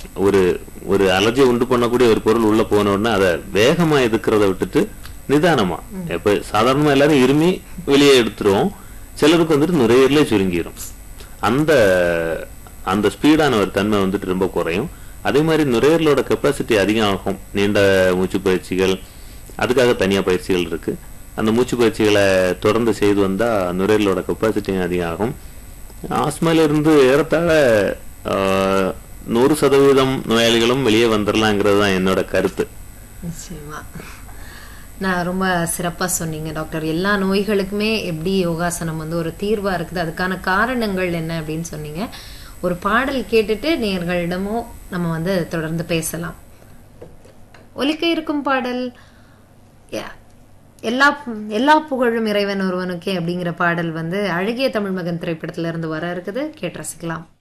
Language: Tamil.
ஒரு ஒரு அலர்ஜியை உண்டு பண்ணக்கூடிய ஒரு பொருள் உள்ள போன உடனே அதை வேகமா எதுக்குறத விட்டுட்டு நிதானமா இப்ப சாதாரணமா எல்லாரும் இருமி வெளியே எடுத்துருவோம் சிலருக்கு வந்துட்டு நுரையீரலே சுருங்கிரும் அந்த அந்த ஸ்பீடான ஒரு தன்மை வந்துட்டு ரொம்ப குறையும் அதே மாதிரி நுரையீரலோட கெப்பாசிட்டி அதிகம் ஆகும் நீண்ட மூச்சு பயிற்சிகள் அதுக்காக தனியா பயிற்சிகள் இருக்கு அந்த மூச்சு பயிற்சிகளை தொடர்ந்து செய்து வந்தா நுரையீரலோட கெப்பாசிட்டியும் அதிகம் ஆகும் ஆஸ்மால இருந்து ஏறத்தாழ ஆஹ், நூறு சதவீதம் நோயாளிகளும் வெளியே வந்துடலாங்கிறது தான் என்னோட கருத்து நிச்சயமா நான் ரொம்ப சிறப்பா சொன்னீங்க டாக்டர் எல்லா நோய்களுக்குமே எப்படி யோகாசனம் வந்து ஒரு தீர்வா இருக்குது அதுக்கான காரணங்கள் என்ன அப்படின்னு சொன்னீங்க ஒரு பாடல் கேட்டுட்டு நேர்களிடமும் நம்ம வந்து தொடர்ந்து பேசலாம் ஒலிக்க இருக்கும் பாடல் யா- எல்லா எல்லா புகழும் இறைவன் ஒருவனுக்கே அப்படிங்கிற பாடல் வந்து அழகிய தமிழ் மகன் திரைப்படத்துல இருந்து வர இருக்குது கேட்டு ரசிக்கலாம்